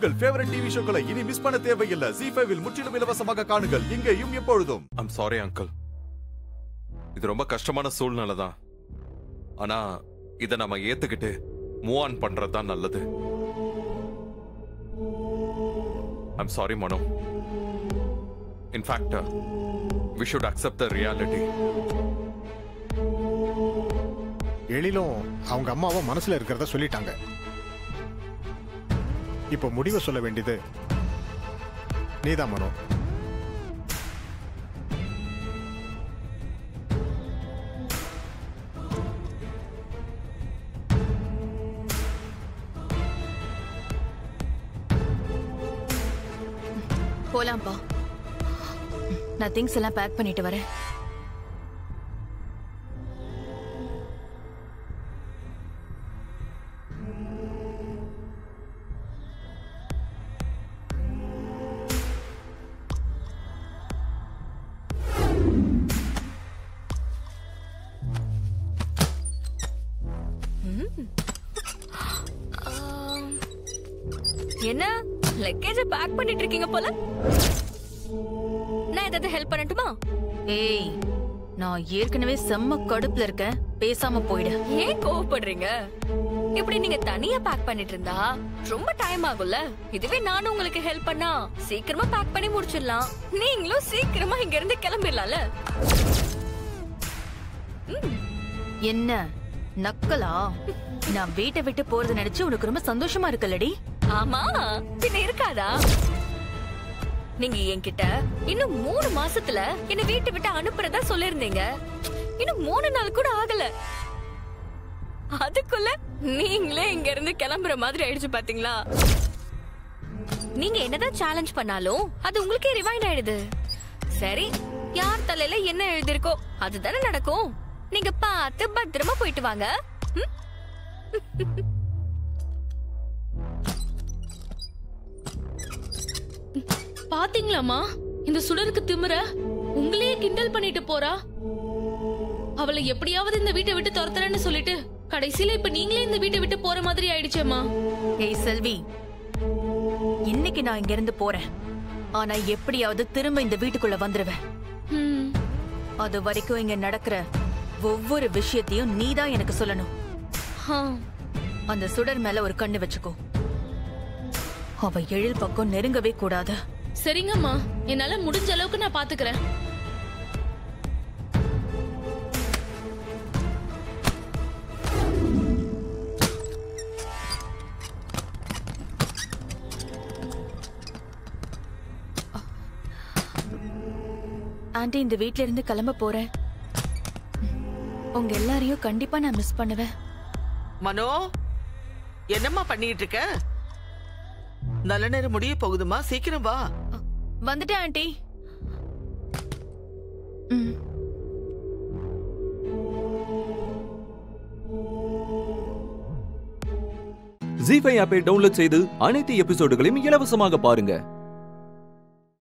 உங்கள் favourite TV ஷோக்களை இனி miss பண்ண தேவையில்லை ஜி ஃபைவில் முற்றிலும் இலவசமாக காணுங்கள் இங்கேயும் எப்பொழுதும் ஐம் சாரி அங்கிள் இது ரொம்ப கஷ்டமான சூழ்நிலை தான் ஆனா இதை நம்ம ஏத்துக்கிட்டு மூவ் ஆன் பண்றது தான் நல்லது I'm sorry Mano in fact we should accept the reality எழிலும் அவங்க அம்மாவை மனசுல இருக்கிறத சொல்லிட்டாங்க இப்போ முடிவை சொல்ல வேண்டியது நீதான் மனோ போலாம்ப்பா நான் திங்ஸ் எல்லாம் பேக் பண்ணிட்டு வரேன் என்ன லக்கேஜ பேக் பண்ணிட்டு இருக்கீங்க போல நான் ஏதாவது ஹெல்ப் பண்ணட்டுமா ஏய் நான் ஏற்கனவே செம்ம கடுப்புல இருக்கேன் பேசாம போயிடு ஏன் கோவப்படுறீங்க இப்படி நீங்க தனியா பேக் பண்ணிட்டு இருந்தா ரொம்ப டைம் ஆகும்ல இதுவே நானும் உங்களுக்கு ஹெல்ப் பண்ணா சீக்கிரமா பேக் பண்ணி முடிச்சிடலாம் நீங்களும் சீக்கிரமா இங்க இருந்து கிளம்பிடலாம்ல என்ன நக்கலா நான் வீட்டை விட்டு போறது நினைச்சு உனக்கு ரொம்ப சந்தோஷமா இருக்குல்லடி ஆமா பின்ன இருக்காதா நீங்க என்கிட்ட இன்னும் மூணு மாசத்துல என்ன வீட்டை விட்டு அனுப்புறதா சொல்லிருந்தீங்க இன்னும் மூணு நாள் கூட ஆகல அதுக்குள்ள நீங்களே இங்க இருந்து கிளம்புற மாதிரி ஆயிடுச்சு பாத்தீங்களா நீங்க என்னதான் சேலஞ்ச் பண்ணாலும் அது உங்களுக்கே ரிவைண்ட் ஆயிடுது சரி யார் தலையில என்ன எழுதிருக்கோ அதுதானே நடக்கும் நீங்க பார்த்து பத்திரமா போயிட்டு வாங்க ம்? பாத்தீங்களாமா இந்த சுடருக்கு திமிர உங்களையே கிண்டல் பண்ணிட்டு போறா அவளை எப்படியாவது இந்த வீட்டை விட்டு துரத்துறேன்னு சொல்லிட்டு கடைசியில இப்ப நீங்களே இந்த வீட்டை விட்டு போற மாதிரி ஆயிடுச்சேம்மா ஏய் செல்வி இன்னைக்கு நான் இங்க இருந்து போறேன் ஆனா எப்படியாவது திரும்ப இந்த வீட்டுக்குள்ள வந்துருவேன் ம், அது வரைக்கும் இங்க நடக்கிற ஒவ்வொரு விஷயத்தையும் நீதான் எனக்கு சொல்லணும் ஆ, அந்த சுடர் மேல ஒரு கண்ணு வச்சுக்கோ அவ எழில் பக்கம் நெருங்கவே கூடாது சரிங்கம்மா என்னால முடிஞ்ச அளவுக்கு நான் பாத்துக்கிறேன் ஆண்டி இந்த வீட்ல இருந்து கிளம்ப போறேன் உங்க எல்லாரையும் கண்டிப்பா நான் மிஸ் பண்ணுவேன் மனோ என்னம்மா பண்ணிட்டு இருக்க நல்ல நேரம் முடிய போகுதுமா சீக்கிரம் வா வந்துட்டேன் ஆண்டி ம் ஜி ஃபைவ் ஆப்பை டவுன்லோட் செய்து அனைத்து எபிசோடுகளையும் இலவசமாக பாருங்க